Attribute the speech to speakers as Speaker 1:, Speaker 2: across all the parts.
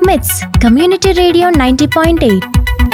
Speaker 1: మిట్స్ community radio ninety point eight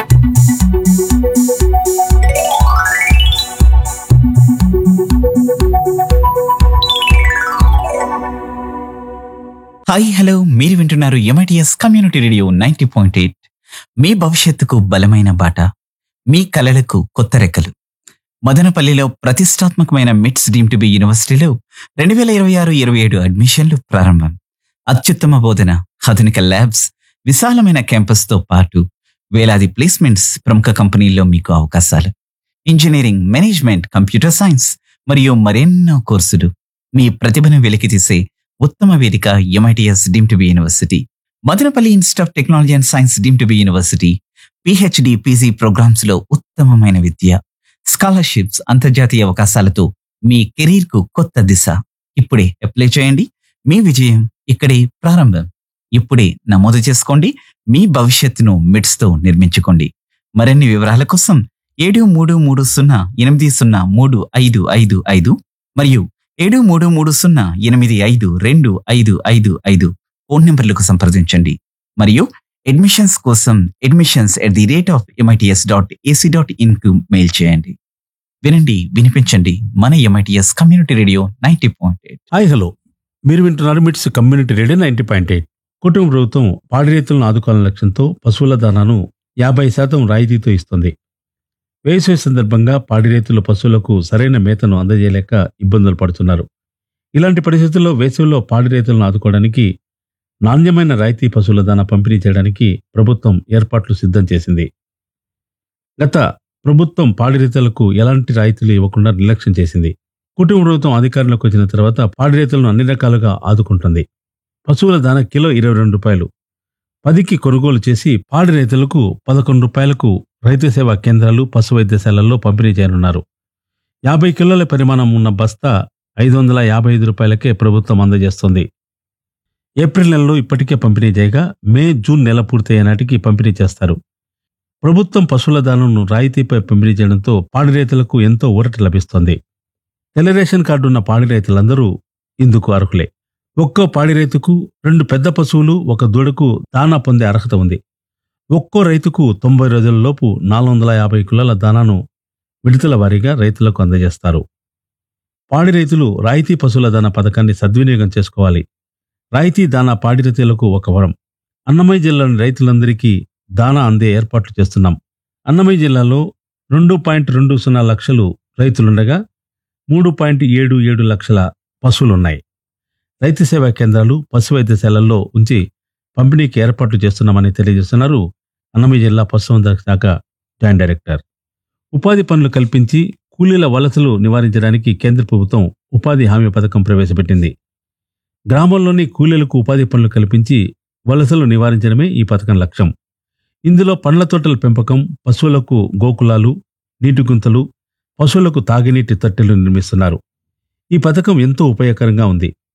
Speaker 2: hi hello మీరు వింటున్నారు MITS community radio ninety point eight మీ భవిష్యత్తుకు బలమైన బాట మీ కలలకు కొత్త రెక్కలు మదనపల్లిలో ప్రతిష్టాత్మకమైన మిట్స్ డీమ్ టు బి యూనివర్సిటీలో రెండు వేల ఇరవై ఆరు ఇరవై ఏడు అడ్మిషన్లు ప్రారంభం అత్యుత్తమ బోధన ఆధునిక ల్యాబ్స్ విశాలమైన క్యాంపస్తో పాటు వేలాది ప్లేస్మెంట్స్ ప్రముఖ కంపెనీల్లో మీకు అవకాశాలు ఇంజనీరింగ్ మేనేజ్మెంట్ కంప్యూటర్ సైన్స్ మరియు మరెన్నో కోర్సులు మీ ప్రతిభను వెలికితీసే ఉత్తమ వేదిక MITS deemed to be university Madanapalle institute of technology and science deemed to be university PhD PG programmes లో ఉత్తమమైన విద్య స్కాలర్షిప్స్ అంతర్జాతీయ అవకాశాలతో మీ కెరీర్ కు కొత్త దిశ ఇప్పుడే అప్లై చేయండి మీ విజయం ఇక్కడే ప్రారంభం ఇప్పుడే నమోదు చేసుకోండి మీ భవిష్యత్తును మిడ్స్ తో నిర్మించుకోండి మరిన్ని వివరాల కోసం ఏడు మూడు మూడు సున్నా ఎనిమిది సున్నా మూడు ఐదు ఐదు ఐదు మరియు ఏడు మూడు మూడు సున్నా ఎనిమిది ఐదు రెండు ఐదు ఐదు ఐదు ఫోన్ నెంబర్లకు సంప్రదించండి మరియు అడ్మిషన్స్ కోసం admissions at the rate of MITS dot AC dot in కు మెయిల్ చేయండి వినండి వినిపించండి మన MITS community radio ninety point eight
Speaker 3: hi hello మీరు వింటున్నారు MITS community radio ninety point eight కుటుంబ ప్రభుత్వం పాడి రైతులను ఆదుకోవాలనే లక్ష్యంతో పశువుల దానాను యాభై శాతం రాయితీతో ఇస్తుంది వేసవి సందర్భంగా పాడి రైతులు పశువులకు సరైన మేతను అందజేయలేక ఇబ్బందులు పడుతున్నారు ఇలాంటి పరిస్థితుల్లో వేసవిలో పాడి రైతులను ఆదుకోవడానికి నాణ్యమైన రాయితీ పశువుల దానా పంపిణీ చేయడానికి ప్రభుత్వం ఏర్పాట్లు సిద్ధం చేసింది గత ప్రభుత్వం పాడి రైతులకు ఎలాంటి రాయితీలు ఇవ్వకుండా నిర్లక్ష్యం చేసింది కుటుంబ ప్రభుత్వం అధికారంలోకి వచ్చిన తర్వాత పాడి రైతులను అన్ని రకాలుగా ఆదుకుంటుంది పశువుల దాన కిలో ఇరవై రెండు రూపాయలు పదికి కొనుగోలు చేసి పాడి రైతులకు పదకొండు రూపాయలకు రైతు సేవా కేంద్రాలు పశు వైద్యశాలల్లో పంపిణీ చేయనున్నారు యాభై కిలోల పరిమాణం ఉన్న బస్తా ఐదు వందల యాభై ఐదు రూపాయలకే ప్రభుత్వం అందజేస్తుంది ఏప్రిల్ నెలలో ఇప్పటికే పంపిణీ చేయగా మే జూన్ నెల పూర్తయ్యే నాటికి పంపిణీ చేస్తారు ప్రభుత్వం పశువుల దానం రాయితీపై పంపిణీ చేయడంతో పాడి రైతులకు ఎంతో ఊరట లభిస్తోంది తెల్ల రేషన్ కార్డు ఉన్న పాడి రైతులందరూ ఇందుకు అర్హులే ఒక్కో పాడి రైతుకు రెండు పెద్ద పశువులు ఒక దూడకు దానా పొందే అర్హత ఉంది ఒక్కో రైతుకు తొంభై రోజులలోపు నాలుగు వందల యాభై కిలోల దానాను విడతల వారీగా రైతులకు అందజేస్తారు పాడి రైతులు రాయితీ పశువుల దానా పథకాన్ని సద్వినియోగం చేసుకోవాలి రాయితీ దానా పాడి రైతులకు ఒక వరం అన్నమయ్య జిల్లాలోని రైతులందరికీ దానా అందే ఏర్పాట్లు చేస్తున్నాం అన్నమయ్య జిల్లాలో రెండు పాయింట్ రెండు సున్నా లక్షలు రైతులుండగా మూడు పాయింట్ ఏడు ఏడు లక్షల పశువులున్నాయి రైతు సేవా కేంద్రాలు పశు వైద్యశాలల్లో ఉంచి పంపిణీకి ఏర్పాట్లు చేస్తున్నామని తెలియజేస్తున్నారు అన్నమయ్య జిల్లా పశుసంవర్ధక శాఖ జాయింట్ డైరెక్టర్ ఉపాధి పనులు కల్పించి కూలీల వలసలు నివారించడానికి కేంద్ర ప్రభుత్వం ఉపాధి హామీ పథకం ప్రవేశపెట్టింది గ్రామాల్లోని కూలీలకు ఉపాధి పనులు కల్పించి వలసలు నివారించడమే ఈ పథకం లక్ష్యం ఇందులో పండ్ల తోటల పెంపకం పశువులకు గోకులాలు నీటి గుంతలు పశువులకు తాగినీటి తట్టెలు నిర్మిస్తున్నారు ఈ పథకం ఎంతో ఉపయోగకరంగా ఉంది